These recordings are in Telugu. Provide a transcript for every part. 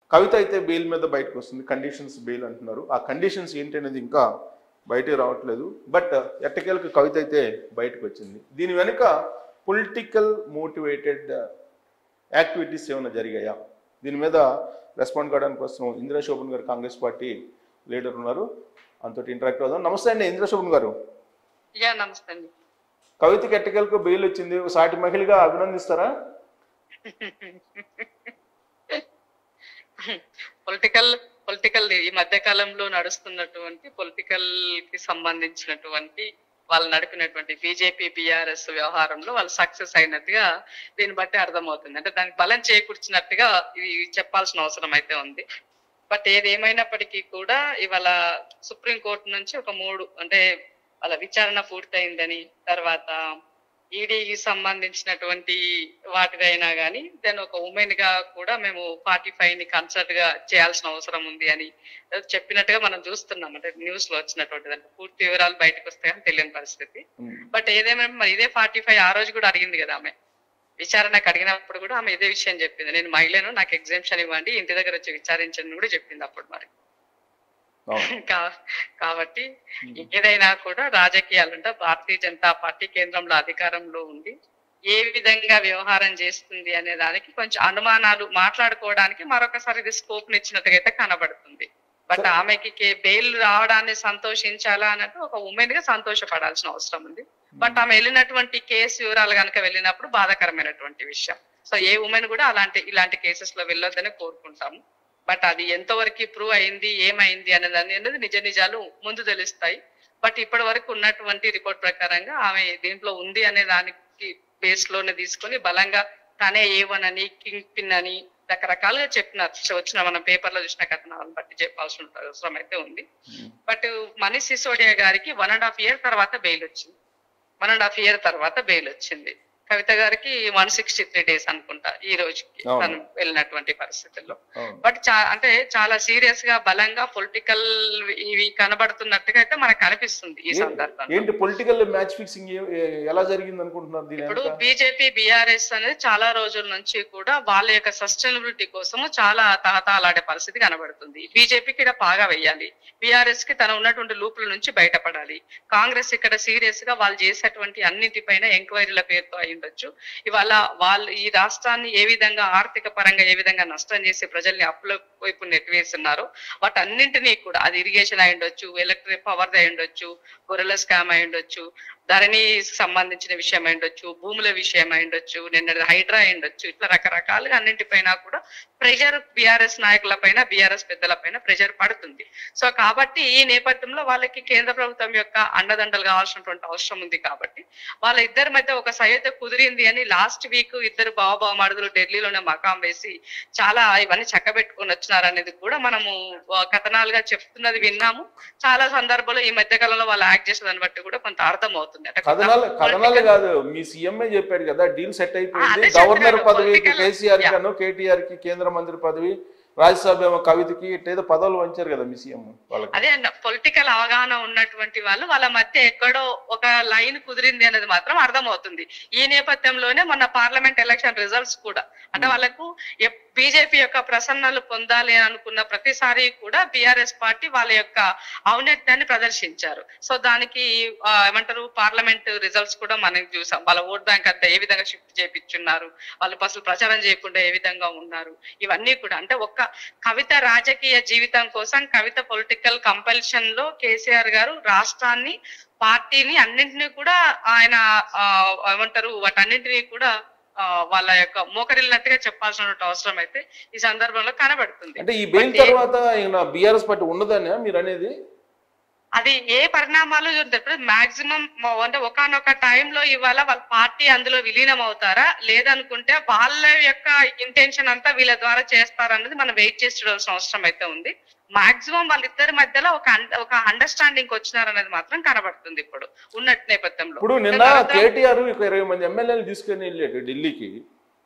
కవిత అయితే బెయిల్ మీద బయటకు వస్తుంది కండిషన్స్ బెయిల్ అంటున్నారు ఆ కండిషన్స్ ఏంటి అనేది ఇంకా బయటికి రావట్లేదు బట్ ఎట్టకేలకు కవిత అయితే బయటకు వచ్చింది దీని వెనుక పొలిటికల్ మోటివేటెడ్ యాక్టివిటీస్ ఏమైనా జరిగాయా దీని మీద రెస్పాండ్ కావడానికి కోసం ఇందిరా శోభన్ గారు కాంగ్రెస్ పార్టీ లీడర్ ఉన్నారు అంతటి ఇంటరాక్ట్ అవుదాం నమస్తే అండి ఇందిరా శోభన్ గారు యా నమస్తే అండి కవితకి ఎట్టకేలకు బెయిల్ వచ్చింది సాటి మహిళగా అభినందిస్తారా పొలిటికల్ పొలిటికల్ ఈ మధ్య కాలంలో నడుస్తున్నటువంటి పొలిటికల్ కి సంబంధించినటువంటి వాళ్ళు నడిపినటువంటి బీజేపీ బీఆర్ఎస్ వ్యవహారంలో వాళ్ళు సక్సెస్ అయినట్టుగా దీన్ని బట్టి అర్థమవుతుంది అంటే దానికి బలం చేకూర్చినట్టుగా ఇది చెప్పాల్సిన అవసరం అయితే ఉంది బట్ ఏది ఏమైనప్పటికీ కూడా ఇవాళ సుప్రీం కోర్టు నుంచి ఒక మూడు అంటే వాళ్ళ విచారణ పూర్తయిందని తర్వాత ఈడీకి సంబంధించినటువంటి వాటిదైనా కానీ దెన్ ఒక ఉమెన్ గా కూడా మేము ఫార్టీ ఫైవ్ ని కన్సర్ట్ గా చేయాల్సిన అవసరం ఉంది అని చెప్పినట్టుగా మనం చూస్తున్నాం అంటే న్యూస్ లో వచ్చినటువంటి అంటే పూర్తి వివరాలు బయటకు వస్తాయని తెలియని పరిస్థితి బట్ ఏదేమైనా మరి ఇదే ఫార్టీ ఫైవ్ ఆ రోజు కూడా అడిగింది కదా ఆమె విచారణకు అడిగినప్పుడు కూడా ఆమె ఇదే విషయం చెప్పింది నేను మహిళను నాకు ఎగ్జామ్షన్ ఇవ్వండి ఇంటి దగ్గర వచ్చి విచారించండి కూడా చెప్పింది అప్పుడు మరి అవును కా- కాబట్టి ఏదైనా కూడా రాజకీయాలంటే భారతీయ జనతా పార్టీ కేంద్రంలో అధికారంలో ఉంది ఏ విధంగా వ్యవహారం చేస్తుంది అనే దానికి కొంచెం అనుమానాలు మాట్లాడుకోవడానికి మరొకసారి ఇది స్కోప్ ఇచ్చినట్టుగా అయితే కనబడుతుంది బట్ ఆమెకి కే- బెయిల్ రావడాన్ని సంతోషించాలా అన్నట్టు ఒక ఉమెన్ గా సంతోషపడాల్సిన అవసరం ఉంది బట్ ఆమె వెళ్ళినటువంటి కేసు వివరాలు కనుక వెళ్ళినప్పుడు బాధాకరమైనటువంటి విషయం సో ఏ ఉమెన్ కూడా అలాంటి ఇలాంటి కేసెస్ లో వెళ్ళొద్దని కోరుకుంటాము బట్ అది ఎంతవరకు ప్రూవ్ అయింది ఏమైంది అనేది అనేది నిజ నిజాలు ముందు తెలుస్తాయి బట్ ఇప్పటి వరకు ఉన్నటువంటి రిపోర్ట్ ప్రకారంగా ఆమె దీంట్లో ఉంది అనే దానికి బేస్ లోనే తీసుకొని బలంగా తనే ఏ వన్ అని కింగ్ పిన్ అని రకరకాలుగా చెప్పినారు వచ్చిన మనం పేపర్ లో చూసిన కథనాలను బట్టి చెప్పాల్సిన అవసరం అయితే ఉంది బట్ మనీష్ సిసోడియా గారికి వన్ అండ్ హాఫ్ ఇయర్ తర్వాత బెయిల్ వచ్చింది వన్ అండ్ హాఫ్ ఇయర్ తర్వాత బెయిల్ వచ్చింది కవిత గారికి వన్ సిక్స్టీ త్రీ డేస్ అనుకుంటా ఈ రోజుకి అవును. తను వెళ్ళినటువంటి పరిస్థితుల్లో అవును బట్ చా అంటే చాలా సీరియస్ గా బలంగా పొలిటికల్ ఇవి కనబడుతున్నట్టుగా అయితే మనకు కనిపిస్తుంది ఈ ఏ- సందర్భంలో ఏంటి పొలిటికల్ మ్యాచ్ ఫిక్సింగ్ ఎలా జరిగింది అనుకుంటున్నారు దీని ఇప్పుడు వెనక? బీజేపీ బీఆర్ఎస్ అనేది చాలా రోజుల నుంచి కూడా వాళ్ళ యొక్క సస్టైనబిలిటీ కోసము చాలా తహతాలాడే పరిస్థితి కనబడుతుంది బీజేపీకి ఇక్కడ బాగా వెయ్యాలి బీఆర్ఎస్ కి తన ఉన్నటువంటి లూపుల నుంచి బయటపడాలి కాంగ్రెస్ ఇక్కడ సీరియస్ గా వాళ్ళు చేసేటువంటి అన్నింటిపైన ఎంక్వైరీల పేరుతో అయి ఉండొచ్చు ఇవాళ వాళ్ళు ఈ రాష్ట్రాన్ని ఏ విధంగా ఆర్థిక పరంగా ఏ విధంగా నష్టం చేసి ప్రజల్ని అప్పుల వైపు నెట్టివేస్తున్నారో వాటన్నింటినీ కూడా అది ఇరిగేషన్ అయి ఉండొచ్చు ఎలక్ట్రిక్ పవర్ అయి ఉండొచ్చు గొర్రెల స్కామ్ అయి ఉండొచ్చు ధరణి సంబంధించిన విషయం అయి ఉండొచ్చు భూముల విషయం అయి ఉండొచ్చు నిన్న హైడ్రా అయి ఉండొచ్చు ఇట్లా రకరకాలుగా అన్నింటిపైన కూడా ప్రెషర్ బీఆర్ఎస్ నాయకుల పైన బీఆర్ఎస్ పెద్దల పైన ప్రెషర్ పడుతుంది సో కాబట్టి ఈ నేపథ్యంలో వాళ్ళకి కేంద్ర ప్రభుత్వం యొక్క అండదండలు కావాల్సినటువంటి అవసరం ఉంది కాబట్టి వాళ్ళ ఇద్దరి మధ్య ఒక సయ్యత కుదిరింది అని లాస్ట్ వీక్ ఇద్దరు బావబావమడుదులు ఢిల్లీలోనే మకాం వేసి చాలా ఇవన్నీ చక్కబెట్టుకొని వచ్చినారు అనేది కూడా మనము ఆ, కథనాలుగా చెప్తున్నది విన్నాము చాలా సందర్భాల్లో ఈ మధ్య కాలంలో వాళ్ళు యాక్ట్ చేసే దాన్ని బట్టి కూడా కొంత అర్థం అవుతుంది అంటే కొంత కథనాలు కథనాలు political- కాదు మీ సీఎంఏ చెప్పాడు కదా డీల్ సెట్ అయిపోయింది అదే గవర్నర్ చెప్తున్నాను, పదవి political- కేసీఆర్ yeah. కను కేటీఆర్ కి కేంద్ర మంత్రి పదవి రాజ్యసభ ఏమో కవితకి ఇట్లేదో పదవులు వంచారు కదా మీ సీఎం వాళ్ళకి అదే పొలిటికల్ అవగాహన ఉన్నటువంటి వాళ్ళు వాళ్ళ మధ్య ఎక్కడో ఒక లైన్ కుదిరింది అనేది మాత్రం అర్థమవుతుంది ఈ నేపథ్యంలోనే మొన్న పార్లమెంట్ ఎలక్షన్ రిజల్ట్స్ కూడా అంటే వాళ్ళకు బీజేపీ యొక్క ప్రసన్నలు పొందాలి అని అనుకున్న ప్రతిసారి కూడా బీఆర్ఎస్ పార్టీ వాళ్ళ యొక్క ఔన్నత్యాన్ని ప్రదర్శించారు సో దానికి ఆ, ఏమంటారు పార్లమెంట్ రిజల్ట్స్ కూడా మనం చూసాం వాళ్ళ ఓట్ బ్యాంక్ అంతా ఏ విధంగా షిఫ్ట్ చేపించున్నారు వాళ్ళు అసలు ప్రచారం చేయకుండా ఏ విధంగా ఉన్నారు ఇవన్నీ కూడా అంటే ఒక్క కవిత రాజకీయ జీవితం కోసం కవిత పొలిటికల్ కంపల్షన్ లో కేసీఆర్ గారు రాష్ట్రాన్ని పార్టీని అన్నింటినీ కూడా ఆయన ఆ, ఏమంటారు వాటన్నింటినీ కూడా ఆ, వాళ్ళ యొక్క మోకరిల్లినట్టుగా చెప్పాల్సిన అవసరం అయితే ఈ సందర్భంలో కనబడుతుంది అంటే ఈ బెయిల్ అంటే- తర్వాత ఈయన బీఆర్ఎస్ పార్టీ ఉండదనే మీరు అనేది అది ఏ పరిణామాలు మాక్సిమం అంటే ఒకనొక టైంలో ఇవాళ వాళ్ళ పార్టీ అందులో విలీనం అవుతారా లేదనుకుంటే వాళ్ళ యొక్క ఇంటెన్షన్ అంతా వీళ్ళ ద్వారా చేస్తారన్నది మనం వెయిట్ చేసి చూడాల్సిన అవసరం అయితే ఉంది మాక్సిమం వాళ్ళిద్దరి మధ్యలో ఒక un- ఒక అండర్స్టాండింగ్ వచ్చినారనేది మాత్రం కనబడుతుంది ఇప్పుడు ఉన్నట్టు నేపథ్యంలో ఇప్పుడు నిన్న తర్వాత- కేటీఆర్ ఒక ఇరవై మంది ఎమ్మెల్యేలు తీసుకుని వెళ్ళాడు ఢిల్లీకి ఉమ్,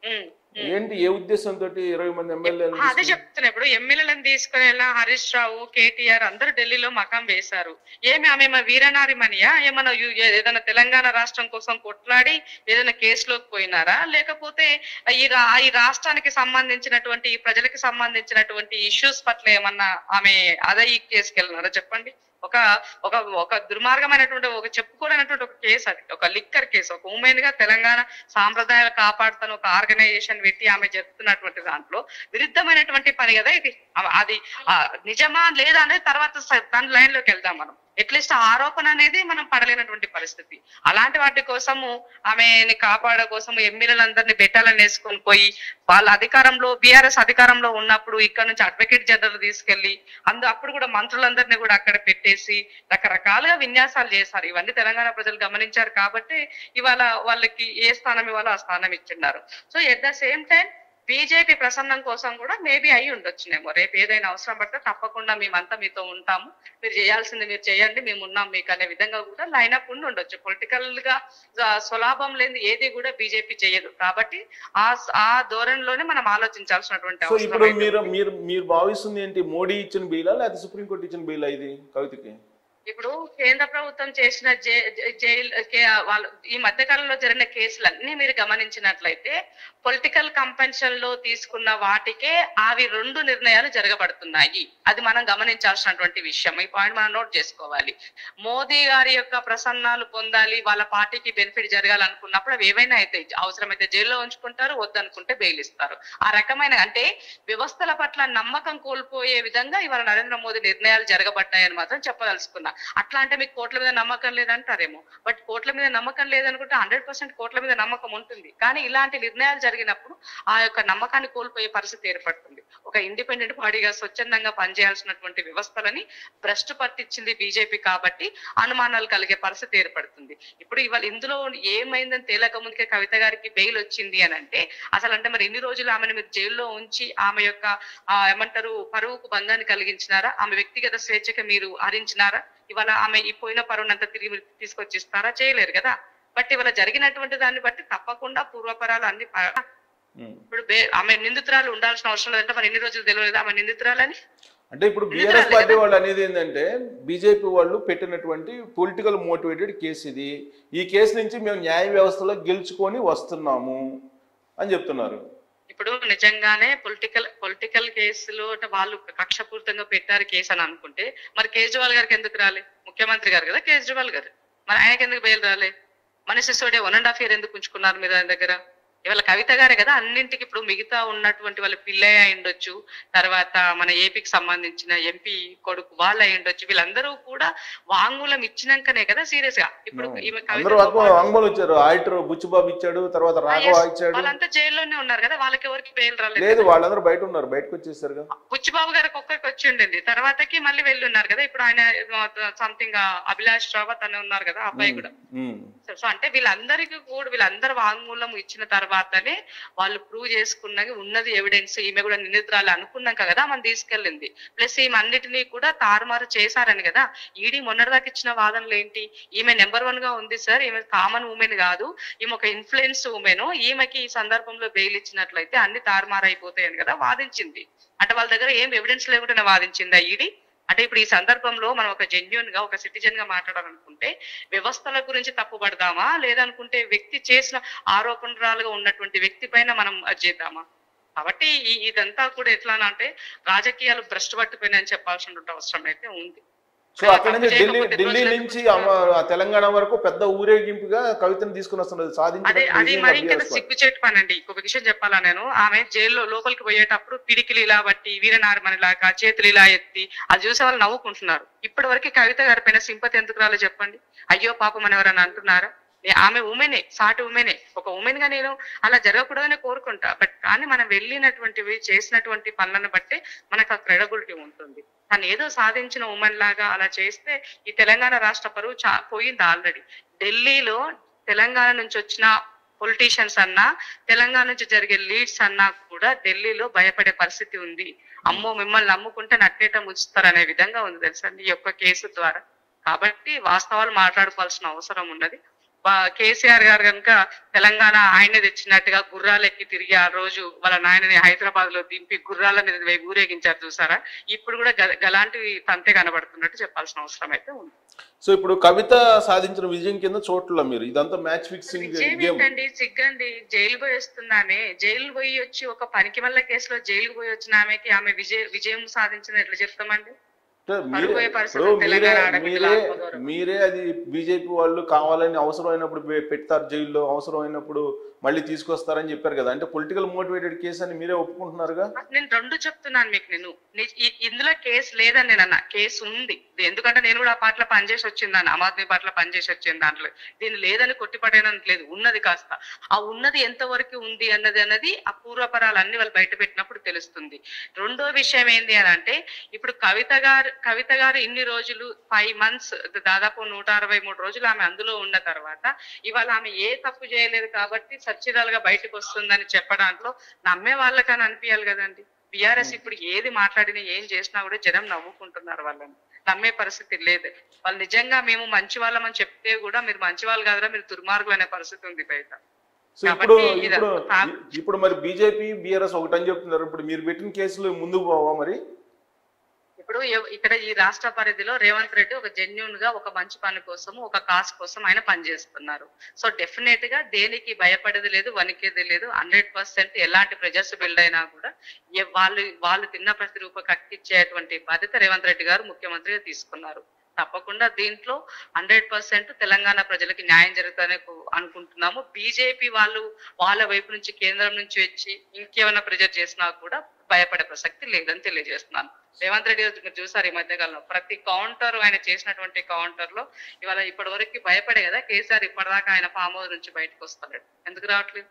ఏంటి ఏ ఉద్దేశంతో ఇరవై మంది ఆ, అదే ఎమ్మెల్యేలు చెప్తున్నా ఇప్పుడు ఎమ్మెల్యేలను తీసుకుని వెళ్ళిన హరీష్ రావు కేటీఆర్ అందరూ ఢిల్లీలో మకాం వేశారు ఏమి ఆమె ఏమైనా వీరనారిమనియా ఏమన్నా యు- ఏదైనా తెలంగాణ రాష్ట్రం కోసం కొట్లాడి ఏదైనా కేసులోకి పోయినారా లేకపోతే ఈ రా ఈ రాష్ట్రానికి సంబంధించినటువంటి ఈ ప్రజలకు సంబంధించినటువంటి ఇష్యూస్ పట్ల ఏమన్నా ఆమె అదే ఈ కేసుకి వెళ్ళినారా చెప్పండి ఒక ఒక ఒక దుర్మార్గమైనటువంటి ఒక చెప్పుకోలేనటువంటి ఒక కేసు అది ఒక లిక్కర్ కేసు ఒక ఉమెన్ గా తెలంగాణ సాంప్రదాయాలు కాపాడుతాను ఒక ఆర్గనైజేషన్ పెట్టి ఆమె చెప్తున్నటువంటి దాంట్లో విరుద్ధమైనటువంటి పని కదా ఇది ఆ- అది ఆ, నిజమా లేదా అనేది తర్వాత స- దాని లైన్ లోకి వెళ్దాం మనం అట్లీస్ట్ ఆరోపణ అనేది మనం పడలేనటువంటి పరిస్థితి అలాంటి వాటి కోసము ఆమెని కాపాడ కోసం ఎమ్మెల్యేలందరినీ బెట్టాలని వేసుకొని పోయి వాళ్ళ అధికారంలో బీఆర్ఎస్ అధికారంలో ఉన్నప్పుడు ఇక్కడ నుంచి అడ్వకేట్ జనరల్ తీసుకెళ్లి అందు అప్పుడు కూడా మంత్రులందరినీ కూడా అక్కడ పెట్టేసి రకరకాలుగా విన్యాసాలు చేశారు ఇవన్నీ తెలంగాణ ప్రజలు గమనించారు కాబట్టి ఇవాళ వాళ్ళకి ఏ స్థానం ఇవ్వాలో ఆ స్థానం ఇచ్చిన్నారు so at the same time BJP ప్రసన్నం కోసం కూడా మేబీ అయి ఉండొచ్చునేమో రేపు ఏదైనా అవసరం పడితే తప్పకుండా మేమంతా మీతో ఉంటాము మీరు చేయాల్సింది మీరు చేయండి మేము ఉన్నాం మీకు అనే విధంగా కూడా లైన్ అప్ ఉండి ఉండొచ్చు పొలిటికల్ గా ఆ, స్వలాభం లేని ఏది కూడా బీజేపీ చేయదు కాబట్టి ఆ ఆ ధోరణిలోనే మనం ఆలోచించాల్సినటువంటి సో అవసరం ఇప్పుడు అయితే మీరు ఉంది. మీరు మీరు భావిస్తుంది ఏంటి మోడీ ఇచ్చిన బిల్లా లేకపోతే సుప్రీంకోర్టు ఇచ్చిన బిల్లా ఇది కవితకి ఇప్పుడు కేంద్ర ప్రభుత్వం చేసిన జై- జై- జైలు కే- వాళ్ళు ఈ మధ్య కాలంలో జరిగిన కేసులన్నీ మీరు గమనించినట్లయితే పొలిటికల్ కంపెన్షన్ లో తీసుకున్న వాటికే అవి రెండు నిర్ణయాలు జరగబడుతున్నాయి అది మనం గమనించాల్సినటువంటి విషయం ఈ పాయింట్ మనం నోట్ చేసుకోవాలి మోదీ గారి యొక్క ప్రసన్నాలు పొందాలి వాళ్ళ పార్టీకి బెనిఫిట్ జరగాలనుకున్నప్పుడు అవి ఏవైనా అయితే అవసరమైతే జైల్లో ఉంచుకుంటారు వద్దనుకుంటే బెయిల్ ఇస్తారు ఆ రకమైన అంటే వ్యవస్థల పట్ల నమ్మకం కోల్పోయే విధంగా ఇవాళ నరేంద్ర మోదీ నిర్ణయాలు జరగబడ్డాయని మాత్రం చెప్పదలుచుకున్నా అట్లా అంటే మీకు కోట్ల మీద నమ్మకం లేదంటారేమో బట్ కోట్ల మీద నమ్మకం లేదనుకుంటే హండ్రెడ్ పర్సెంట్ కోట్ల మీద నమ్మకం ఉంటుంది కానీ ఇలాంటి నిర్ణయాలు జరిగినప్పుడు ఆ యొక్క నమ్మకాన్ని కోల్పోయే పరిస్థితి ఏర్పడుతుంది ఒక ఇండిపెండెంట్ బాడీగా స్వచ్ఛందంగా పనిచేయాల్సినటువంటి వ్యవస్థలని భ్రష్టు పట్టించింది బీజేపీ కాబట్టి అనుమానాలు కలిగే పరిస్థితి ఏర్పడుతుంది ఇప్పుడు ఇవాళ ఇందులో ఏమైందని తేలక ముందుకే కవిత గారికి బెయిల్ వచ్చింది అని అంటే అసలు అంటే మరి ఇన్ని రోజులు ఆమెను మీరు జైల్లో ఉంచి ఆమె యొక్క ఆ, ఏమంటారు పరువుకు భంగాన్ని కలిగించినారా ఆమె వ్యక్తిగత స్వేచ్ఛకి మీరు హరించినారా ఇవాళ ఆమె ఈ పోయిన పరువునంతా తిరిగి మీరు తీసుకొచ్చి ఇస్తారా చేయలేరు కదా బట్ ఇవాళ జరిగినటువంటి దాన్ని బట్టి తప్పకుండా పూర్వపరాలు అన్ని ప- ఉమ్. ఇప్పుడు బే- ఆమె నిందితురాలు ఉండాల్సిన అవసరం లేదంటే మరి ఇన్ని రోజులు తెలియలేదు ఆమె నిందితురాలని అంటే ఇప్పుడు నిద్ర బీఆర్ఎస్ లేదా? పార్టీ వాళ్ళు అనేది ఏంటంటే బీజేపీ వాళ్ళు పెట్టినటువంటి పొలిటికల్ మోటివేటెడ్ కేసు ఇది ఈ కేసు నుంచి మేము న్యాయ వ్యవస్థలో గెలుచుకొని వస్తున్నాము అని చెప్తున్నారు ఇప్పుడు నిజంగానే పొలిటికల్ పొలిటికల్ కేసులో అంటే వాళ్ళు కక్షపూరితంగా పెట్టారు కేసు అని అనుకుంటే మరి కేజ్రీవాల్ గారికి ఎందుకు రాలే ముఖ్యమంత్రి గారు కదా కేజ్రీవాల్ గారు మరి ఆయనకి ఎందుకు బెయిల్ రాలే మన Sisodia one and half year ఎందుకు ఉంచుకున్నారు మీరు ఆయన దగ్గర ఇవాళ కవిత గారే కదా అన్నింటికి ఇప్పుడు మిగతా ఉన్నటువంటి వాళ్ళ పిల్లయ్య అయి ఉండొచ్చు తర్వాత మన ఏపీకి సంబంధించిన ఎంపీ కొడుకు వాళ్ళు అయి ఉండొచ్చు వీళ్ళందరూ కూడా వాంగ్మూలం ఇచ్చినాకనే కదా సీరియస్ గా ఇప్పుడు ఈమె అందరూ కవితతో ఆత్మ పాటు- వాంగ్మూలం ఇచ్చారు ఆడిటర్ బుచ్చిబాబు ఇచ్చాడు తర్వాత రాఘవ yes. ఇచ్చాడు వాళ్ళంతా జైల్లోనే ఉన్నారు కదా వాళ్ళకి ఎవరికి బెయిల్ రాలేదు లేదు కదా. వాళ్ళందరూ బయట ఉన్నారు బయటకు వచ్చేసారుగా బుచ్చిబాబు గారికి ఒక్కరికి వచ్చి ఉండింది తర్వాతకి మళ్ళీ వెళ్ళి ఉన్నారు కదా ఇప్పుడు ఆయన సంథింగ్ అభిలాష్ రావత్ అని ఉన్నారు కదా ఆ అబ్బాయి కూడా ఉమ్. సో సో అంటే వీళ్ళందరికీ కూడా వీళ్ళందరూ వాంగ్మూలం ఇచ్చిన తర్వాతనే వాళ్ళు ప్రూవ్ చేసుకున్నది ఉన్నది ఎవిడెన్స్ ఈమె కూడా నిందితురాలు అనుకున్నాక కదా మనం తీసుకెళ్ళింది ప్లస్ ఈమె అన్నిటినీ కూడా తారుమారు చేశారని కదా ఈడీ మొన్నటిదాకా ఇచ్చిన వాదనలు ఏంటి ఈమె నెంబర్ వన్ గా ఉంది సార్ ఈమె కామన్ ఉమెన్ కాదు ఈమె ఒక ఇన్ఫ్లుయెన్స్ ఉమెన్ ఈమెకి ఈ సందర్భంలో బెయిల్ ఇచ్చినట్లయితే అన్ని తారుమారు అయిపోతాయని కదా వాదించింది అంటే వాళ్ళ దగ్గర ఏం ఎవిడెన్స్ లేకుండానే వాదించిందా ఈడీ అంటే ఇప్పుడు ఈ సందర్భంలో మనం ఒక జెన్యున్ గా ఒక సిటిజన్ గా మాట్లాడాలనుకుంటే వ్యవస్థల గురించి తప్పుపడదామా లేదనుకుంటే వ్యక్తి చేసిన ఆరోపణరాలుగా ఉన్నటువంటి వ్యక్తి పైన మనం అది చేద్దామా కాబట్టి ఈ ఇదంతా కూడా ఎట్లా అంటే రాజకీయాలు భ్రష్టు పట్టిపోయినాయని చెప్పాల్సిన అవసరం అయితే ఉంది సో అక్కడ నుంచి తప్పు ఢిల్లీ చేయకపోతే ఢిల్లీ రోజులకు నుంచి ముందు- అమ- ఆ తెలంగాణ వరకు పెద్ద ఊరేగింపుగా కవితను తీసుకుని వస్తున్నది అదే సాధించిన అది విజయం మరి ఇంకా BRS పార్టీ. సిగ్గుచేటు పని అండి ఇంకొక విషయం చెప్పాలా నేను ఆమె జైల్లో లోపలికి పోయేటప్పుడు పిడికిలు ఇలా బట్టి వీరనారమణి లాగా చేతులు ఇలా ఎత్తి అది చూసే వాళ్ళు నవ్వుకుంటున్నారు ఇప్పటి వరకు కవిత గారి పైన సింపతి ఎందుకు రాలో చెప్పండి అయ్యో పాపం అని ఎవరైనా అంటున్నారా నే- ఆమె ఉమెనే సాటి ఉమెనే ఒక ఉమెన్ గా నేను అలా జరగకూడదని కోరుకుంటా బట్ కానీ మనం వెళ్ళినటువంటివి చేసినటువంటి పనులను బట్టే మనకు ఆ క్రెడబిలిటీ ఉంటుంది తను ఏదో సాధించిన ఉమెన్ లాగా అలా చేస్తే ఈ తెలంగాణ రాష్ట్ర పరువు చా పోయింది ఆల్రెడీ ఢిల్లీలో తెలంగాణ నుంచి వచ్చిన పొలిటీషియన్స్ అన్నా తెలంగాణ నుంచి జరిగే లీడ్స్ అన్నా కూడా ఢిల్లీలో భయపడే పరిస్థితి ఉంది అమ్మో మిమ్మల్ని నమ్ముకుంటే నట్టేట ముచ్చుతారనే విధంగా ఉంది తెలుసా ఈ యొక్క కేసు ద్వారా కాబట్టి వాస్తవాలు మాట్లాడుకోవాల్సిన అవసరం ఉన్నది వా- కేసీఆర్ గారు కనుక తెలంగాణ ఆయనే తెచ్చినట్టుగా గుర్రాలు ఎక్కి తిరిగి ఆ రోజు వాళ్ళ నాయనని హైదరాబాద్ లో దింపి గుర్రాల మీద వే- ఊరేగించారు చూసారా ఇప్పుడు కూడా గ- గలాంటివి తంతే కనబడుతున్నట్టు చెప్పాల్సిన అవసరం అయితే ఉంది సో ఇప్పుడు కవిత సాధించిన విజయం కింద చోట్ల మీరు ఇదంతా మ్యాచ్ ఫిక్సింగ్ విజయం గేమ్ ఏంటండి సిగ్గండి జైలు పోయి వస్తున్నామే జైలు పోయి వచ్చి ఒక పనికి మల్ల కేసులో జైలుకు పోయి వచ్చిన ఆమెకి ఆమె విజయ విజయం సాధించిన ఎట్లా చెప్తామండి మీరే పడిపోయే పరిస్థితి ఇప్పుడు మీరే తెలంగాణ ఆడపిల్లల మీరే ఆత్మగౌరవం. మీరే అది బీజేపీ వాళ్ళు కావాలని అవసరమైనప్పుడు పె- పెడతారు జైల్లో అవసరమైనప్పుడు మళ్ళీ తీసుకొస్తారని చెప్పారు కదా అంటే పొలిటికల్ మోటివేటెడ్ కేసు అని మీరే ఒప్పుకుంటున్నారుగా నేను రెండు చెప్తున్నాను మీకు నేను ని- ఈ- ఇందులో కేసు లేదని నేను అన్న కేసు ఉంది ఇది ఎందుకంటే నేను కూడా ఆ పాటలో పనిచేసి వచ్చింది దాన్ని ఆమ్ ఆద్మీ పాటలో పనిచేసి వచ్చింది దాంట్లో దీన్ని లేదని కొట్టిపడేయడానికి లేదు ఉన్నది కాస్త ఆ ఉన్నది ఎంతవరకు ఉంది అన్నది అన్నది ఆ పూర్వపరాలు అన్ని వాళ్ళు బయట పెట్టినప్పుడు తెలుస్తుంది రెండో విషయం ఏంది అని అంటే ఇప్పుడు కవిత గారు కవిత గారు ఇన్ని రోజులు ఫైవ్ మంత్స్ దాదాపు నూట అరవై మూడు రోజులు ఆమె అందులో ఉన్న తర్వాత ఇవాళ ఆమె ఏ తప్పు చేయలేదు కాబట్టి సచ్చిదాలుగా బయటకు వస్తుందని చెప్పడాంట్లో నమ్మే వాళ్ళకని అనిపించాలి కదండి బిఆర్ఎస్ ఇప్పుడు ఏది మాట్లాడినా ఏం చేసినా కూడా జనం నవ్వుకుంటున్నారు వాళ్ళని నమ్మే పరిస్థితి లేదు వాళ్ళు నిజంగా మేము మంచి వాళ్ళమని చెప్తే కూడా మీరు మంచి వాళ్ళు కాదురా మీరు దుర్మార్గులు అనే పరిస్థితి ఉంది బయట సో ఇప్పుడు కాబట్టి ఇది ఇప్పుడు తా- ఇప్పుడు మరి బీజేపీ బీఆర్ఎస్ ఒకటని చెప్తున్నారు ఇప్పుడు మీరు పెట్టిన కేసులు ముందుకు పోవా మరి ఇప్పుడు ఎవ- ఇక్కడ ఈ రాష్ట్ర పరిధిలో రేవంత్ రెడ్డి ఒక జెన్యున్ గా ఒక మంచి పని కోసం ఒక కాస్ కోసం ఆయన పనిచేస్తున్నారు సో డెఫినెట్ గా దేనికి భయపడేది లేదు వణికేది లేదు హండ్రెడ్ పర్సెంట్ ఎలాంటి ప్రెజర్స్ బిల్డ్ అయినా కూడా ఏ- వాళ్ళు వాళ్ళు తిన్న ప్రతి రూప కక్కిచ్చేటువంటి బాధ్యత రేవంత్ రెడ్డి గారు ముఖ్యమంత్రిగా తీసుకున్నారు తప్పకుండా దీంట్లో హండ్రెడ్ పర్సెంట్ తెలంగాణ ప్రజలకి న్యాయం జరుగుతుందని కు- అనుకుంటున్నాము బీజేపీ వాళ్ళు వాళ్ళ వైపు నుంచి కేంద్రం నుంచి వచ్చి ఇంకేమైనా ప్రెజర్ చేసినా కూడా భయపడే ప్రసక్తి లేదని తెలియజేస్తున్నాను రేవంత్ రెడ్డి గారు మీరు చూసారు ఈ మధ్య కాలంలో ప్రతి కౌంటర్ ఆయన చేసినటువంటి కౌంటర్ లో ఇవాళ ఇప్పటి వరకు భయపడే కదా కేసీఆర్ ఇప్పటిదాకా ఆయన ఫామ్ హౌస్ నుంచి బయటకు వస్తాడు ఎందుకు రావట్లేదు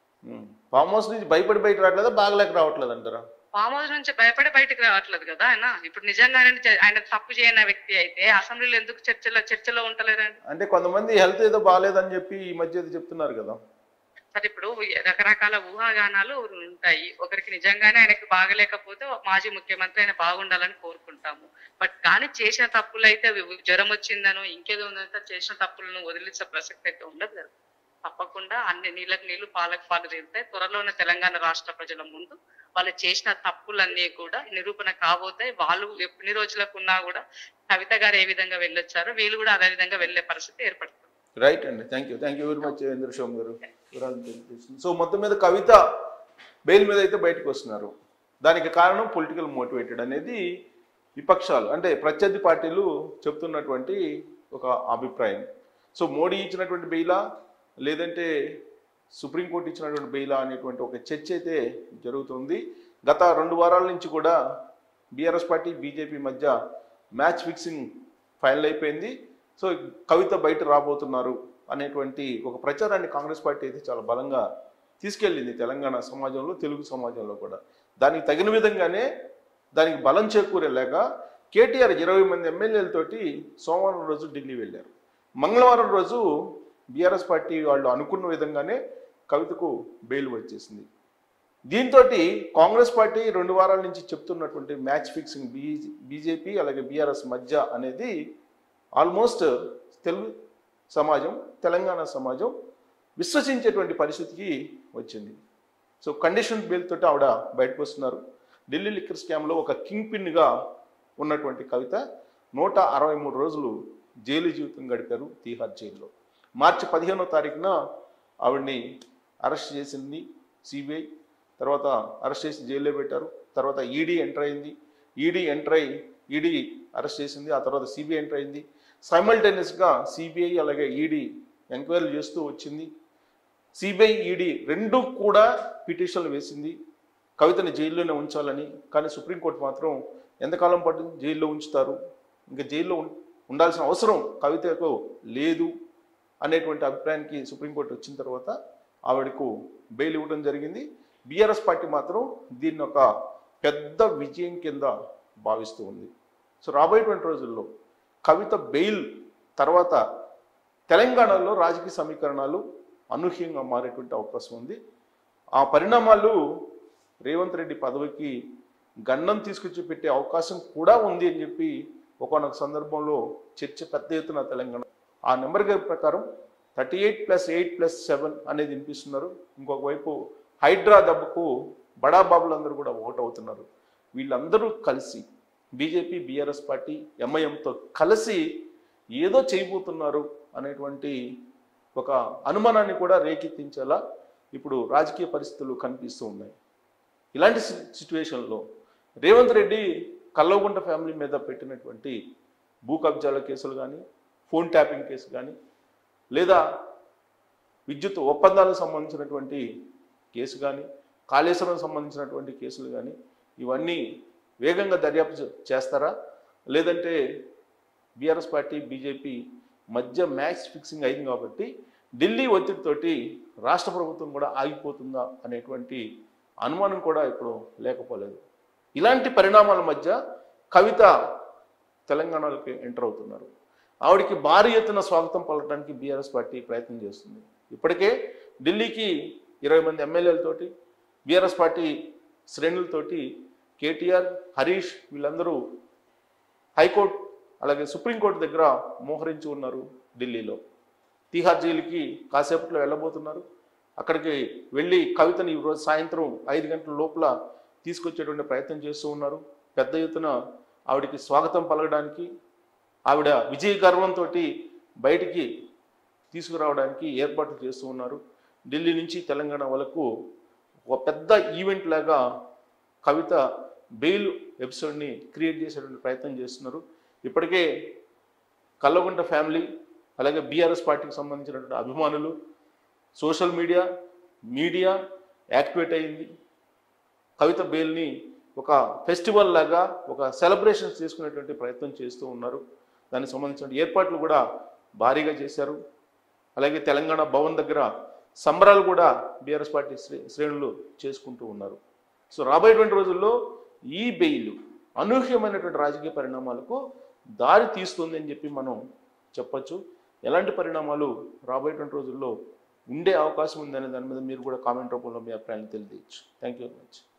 ఫామ్ హౌస్ నుంచి భయపడి బయట రావట్లేదా బాగలేక రావట్లేదు అంటారా ఫామ్ హౌస్ నుంచి భయపడి బయటకు రావట్లేదు కదా ఆయన ఇప్పుడు నిజంగా ఆయన చే- ఆయన తప్పు చేయని వ్యక్తి అయితే అసెంబ్లీలో ఎందుకు చర్చలో చర్చలో ఉంటలేరండి అంటే కొంతమంది హెల్త్ ఏదో బాగాలేదని చెప్పి ఈ మధ్య ఏదో చెప్తున్నారు కదా సరే ఇప్పుడు రకరకాల ఊహాగానాలు ఉంటాయి ఒకరికి నిజంగానే ఆయనకి బాగలేకపోతే మాజీ ముఖ్యమంత్రి ఆయన బాగుండాలని కోరుకుంటాము బట్ కానీ చేసిన తప్పులు అయితే అవి జ్వరం వచ్చిందనో ఇంకేదో ఉందంటే చేసిన తప్పులను వదిలించే ప్రసక్తి అయితే ఉండదు కదా తప్పకుండా అన్ని నీళ్ళకి నీళ్లు పాలకు పాలు తేలుతాయి త్వరలోనే తెలంగాణ రాష్ట్ర ప్రజల ముందు వాళ్ళు చేసిన తప్పులన్నీ కూడా నిరూపణ కాబోతాయి వాళ్ళు ఎన్ని రోజులకు ఉన్నా కూడా కవిత గారు ఏ విధంగా వెళ్ళొచ్చారో వీళ్ళు కూడా అదే విధంగా వెళ్ళే పరిస్థితి ఏర్పడుతుంది రైట్ అండి thank you thank you very much ఇంద్రశోమ్ గారు వివరాలు తెలియజేసింది. సో మొత్తం మీద కవిత బెయిల్ మీద అయితే బయటకు వస్తున్నారు దానికి కారణం పొలిటికల్ మోటివేటెడ్ అనేది విపక్షాలు అంటే ప్రత్యర్థి పార్టీలు చెప్తున్నటువంటి ఒక అభిప్రాయం సో మోడీ ఇచ్చినటువంటి బెయిలా లేదంటే సుప్రీంకోర్టు ఇచ్చినటువంటి బెయిలా అనేటువంటి ఒక చర్చ అయితే జరుగుతుంది గత రెండు వారాల నుంచి కూడా బీఆర్ఎస్ పార్టీ బీజేపీ మధ్య మ్యాచ్ ఫిక్సింగ్ ఫైనల్ అయిపోయింది సో కవిత బయట రాబోతున్నారు అనేటువంటి ఒక ప్రచారాన్ని కాంగ్రెస్ పార్టీ అయితే చాలా బలంగా తీసుకెళ్ళింది తెలంగాణ సమాజంలో తెలుగు సమాజంలో కూడా దానికి తగిన విధంగానే దానికి బలం చేకూరేలాగా కేటీఆర్ ఇరవై మంది ఎమ్మెల్యేలతోటి సోమవారం రోజు ఢిల్లీ వెళ్ళారు మంగళవారం రోజు బీఆర్ఎస్ పార్టీ వాళ్ళు అనుకున్న విధంగానే కవితకు బెయిల్ వచ్చేసింది దీంతో కాంగ్రెస్ పార్టీ రెండు వారాల నుంచి చెప్తున్నటువంటి మ్యాచ్ ఫిక్సింగ్ బీ బీజేపీ అలాగే బీఆర్ఎస్ మధ్య అనేది ఆల్మోస్ట్ తెలుగు సమాజం తెలంగాణ సమాజం విశ్వసించేటువంటి పరిస్థితికి వచ్చింది సో కండిషన్ బెయిల్ తోటి ఆవిడ బయటకు వస్తున్నారు ఢిల్లీ లిక్కర్ స్కామ్లో ఒక కింగ్ పిన్గా ఉన్నటువంటి కవిత నూట అరవై మూడు రోజులు జైలు జీవితం గడిపారు తీహార్ జైల్లో మార్చి పదిహేనో తారీఖున ఆవిడ్ని అరెస్ట్ చేసింది సిబిఐ తర్వాత అరెస్ట్ చేసి జైల్లో పెట్టారు తర్వాత ఈడీ ఎంటర్ అయింది ఈడీ ఎంటర్ అయి ఈడీ అరెస్ట్ చేసింది ఆ తర్వాత సిబిఐ ఎంటర్ అయింది సైమల్టేనియస్గా సిబిఐ అలాగే ఈడీ ఎంక్వైరీ చేస్తూ వచ్చింది సిబిఐ ఈడీ రెండు కూడా పిటిషన్లు వేసింది కవితని జైల్లోనే ఉంచాలని కానీ సుప్రీంకోర్టు మాత్రం ఎంతకాలం పాటు జైల్లో ఉంచుతారు ఇంకా జైల్లో ఉం- ఉండాల్సిన అవసరం కవితకు లేదు అనేటువంటి అభిప్రాయానికి సుప్రీంకోర్టు వచ్చిన తర్వాత ఆవిడకు బెయిల్ ఇవ్వడం జరిగింది బీఆర్ఎస్ పార్టీ మాత్రం దీన్ని ఒక పెద్ద విజయం కింద భావిస్తూ ఉంది సో రాబోయేటువంటి రోజుల్లో కవిత బెయిల్ తర్వాత తెలంగాణలో రాజకీయ సమీకరణాలు అనూహ్యంగా మారేటువంటి అవకాశం ఉంది ఆ పరిణామాలు రేవంత్ రెడ్డి పదవికి గండం తీసుకొచ్చి పెట్టే అవకాశం కూడా ఉంది అని చెప్పి ఒకనొక సందర్భంలో చర్చ పెద్ద ఎత్తున తెలంగాణ ఆ నెంబర్ ప్రకారం thirty eight plus eight plus seven అనేది వినిపిస్తున్నారు ఇంకొక వైపు హైడ్రా దెబ్బకు బడా బాబులందరూ కూడా ఓటవుతున్నారు వీళ్ళందరూ కలిసి బీజేపీ బీఆర్ఎస్ పార్టీ ఎంఐఎంతో కలిసి ఏదో చేయబోతున్నారు అనేటువంటి ఒక అనుమానాన్ని కూడా రేకెత్తించేలా ఇప్పుడు రాజకీయ పరిస్థితులు కనిపిస్తూ ఉన్నాయి ఇలాంటి సి- సిచ్యువేషన్లో రేవంత్ రెడ్డి కల్లవగుంట ఫ్యామిలీ మీద పెట్టినటువంటి భూ కబ్జాల కేసులు కానీ ఫోన్ ట్యాపింగ్ కేసు కానీ లేదా విద్యుత్ ఒప్పందాలకు సంబంధించినటువంటి కేసు కానీ కాళేశ్వరం సంబంధించినటువంటి కేసులు కానీ ఇవన్నీ వేగంగా దర్యాప్తు చే- చేస్తారా లేదంటే బీఆర్ఎస్ పార్టీ బీజేపీ మధ్య మ్యాచ్ ఫిక్సింగ్ అయింది కాబట్టి ఢిల్లీ ఒత్తిడితోటి రాష్ట్ర ప్రభుత్వం కూడా ఆగిపోతుందా అనేటువంటి అనుమానం కూడా ఇప్పుడు లేకపోలేదు ఇలాంటి పరిణామాల మధ్య కవిత తెలంగాణలోకి ఎంటర్ అవుతున్నారు ఆవిడికి భారీ ఎత్తున స్వాగతం పలకడానికి బీఆర్ఎస్ పార్టీ ప్రయత్నం చేస్తుంది ఇప్పటికే ఢిల్లీకి ఇరవై మంది ఎమ్మెల్యేలతోటి బీఆర్ఎస్ పార్టీ శ్రేణులతోటి కేటీఆర్ హరీష్ వీళ్ళందరూ హైకోర్టు అలాగే సుప్రీంకోర్టు దగ్గర మోహరించి ఉన్నారు ఢిల్లీలో తీహార్ జైలుకి కాసేపట్లో వెళ్ళబోతున్నారు అక్కడికి వెళ్ళి కవితని ఈరోజు సాయంత్రం ఐదు గంటల లోపల తీసుకొచ్చేటువంటి ప్రయత్నం చేస్తూ ఉన్నారు పెద్ద ఎత్తున ఆవిడికి స్వాగతం పలకడానికి ఆవిడ విజయ గర్వంతో బయటికి తీసుకురావడానికి ఏర్పాట్లు చేస్తూ ఉన్నారు ఢిల్లీ నుంచి తెలంగాణ వరకు ఒక పెద్ద ఈవెంట్ లాగా కవిత బెయిల్ ఎపిసోడ్ని క్రియేట్ చేసేటువంటి ప్రయత్నం చేస్తున్నారు ఇప్పటికే కల్లగుంట ఫ్యామిలీ అలాగే బీఆర్ఎస్ పార్టీకి సంబంధించినటువంటి అభిమానులు సోషల్ మీడియా మీడియా యాక్టివేట్ అయింది కవిత బెయిల్ని ఒక ఫెస్టివల్ లాగా ఒక సెలబ్రేషన్స్ చేసుకునేటువంటి ప్రయత్నం చేస్తూ ఉన్నారు దానికి సంబంధించిన ఏర్పాట్లు కూడా భారీగా చేశారు అలాగే తెలంగాణ భవన్ దగ్గర సంబరాలు కూడా బీఆర్ఎస్ పార్టీ శ్రే శ్రేణులు చేసుకుంటూ ఉన్నారు సో రాబోయేటువంటి రోజుల్లో ఈ బెయిల్ అనూహ్యమైనటువంటి రాజకీయ పరిణామాలకు దారి తీస్తుంది అని చెప్పి మనం చెప్పొచ్చు ఎలాంటి పరిణామాలు రాబోయేటువంటి రోజుల్లో ఉండే అవకాశం ఉందనే దాని మీద మీరు కూడా కామెంట్ రూపంలో మీ అభిప్రాయాన్ని తెలియజేయచ్చు థ్యాంక్ యూ వెరీ మచ్